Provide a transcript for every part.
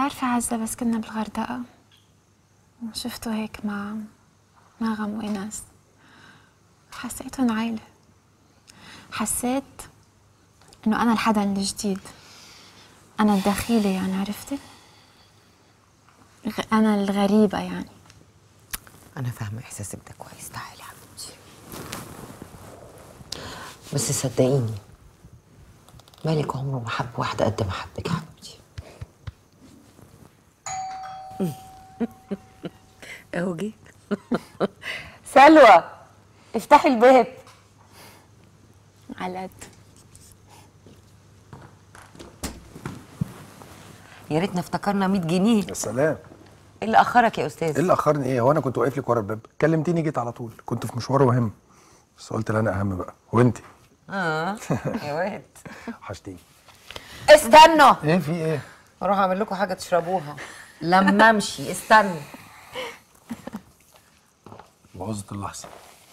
بتعرفي عزة بس كنا بالغردقة شفته هيك مع نغم وإناس حسيتهم عيلة حسيت إنه أنا الحدا الجديد أنا الدخيلة يعني عرفتي؟ غ- أنا الغريبة يعني انا فاهمه احساسك ده كويس تعالي حبيبتي بس صدقيني مالك عمره ما حب واحده قد ما حبك يا حبيبتي اهو جه سلوى افتحي الباب على قد يا ريتنا افتكرنا 100 جنيه يا سلام ايه اللي اخرك يا ايه استاذ اللي اخرني ايه هو انا كنت واقف لك ورا الباب كلمتيني جيت على طول كنت في مشوار مهم بس قلت لا انا اهم بقى وانت اه يا واد وحشتيني استنوا ايه في ايه اروح اعمل لكم حاجه تشربوها لما امشي استنوا بوظت اللحظه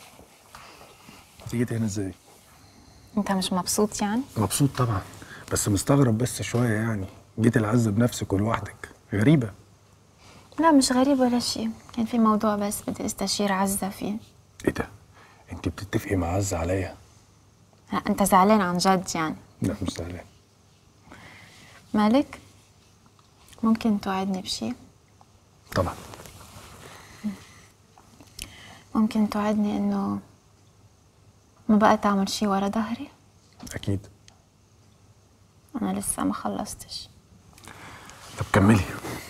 تيجي هنا ازاي انت مش مبسوط يعني؟ مبسوط طبعا بس مستغرب بس شويه يعني جيت العز بنفسك ولوحدك غريبه لا مش غريب ولا شيء كان في موضوع بس بدي استشير عزة فيه ايه ده انت بتتفقي مع عز عليا لا انت زعلان عن جد يعني لا مش زعلان مالك ممكن توعدني بشيء طبعا ممكن توعدني انه ما بقى تعمل شيء ورا ظهري اكيد انا لسه ما خلصتش طب كملي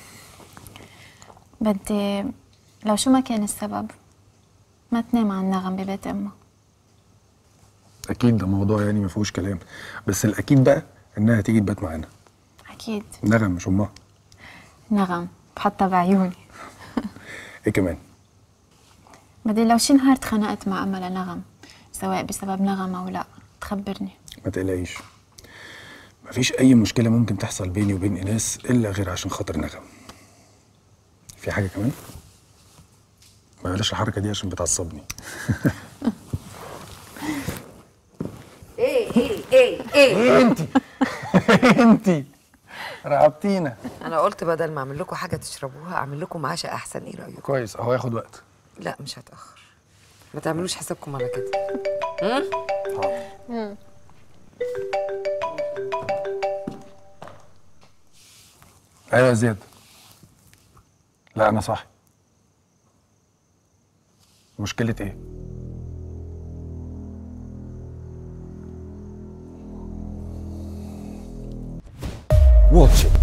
بدي لو شو ما كان السبب ما تنام عن نغم ببيت امها اكيد ده موضوع يعني ما فيهوش كلام بس الاكيد بقى انها تيجي تبات معانا اكيد نغم مش امها نغم بحطها بعيوني ايه كمان بدي لو شي نهار تخانقت مع امها لنغم سواء بسبب نغم او لا تخبرني ما تقلقيش مفيش اي مشكله ممكن تحصل بيني وبين ايناس الا غير عشان خاطر نغم في حاجه كمان ما بلاش الحركه دي عشان بتعصبني ايه ايه ايه ايه انت انت رعبتينا انا قلت بدل ما اعمل لكم حاجه تشربوها اعمل لكم عشاء احسن ايه رايكم كويس اهو ياخد وقت لا مش هتاخر ما تعملوش حسابكم على كده ايوه يا زياد لا انا صح مشكله ايه واتش إت.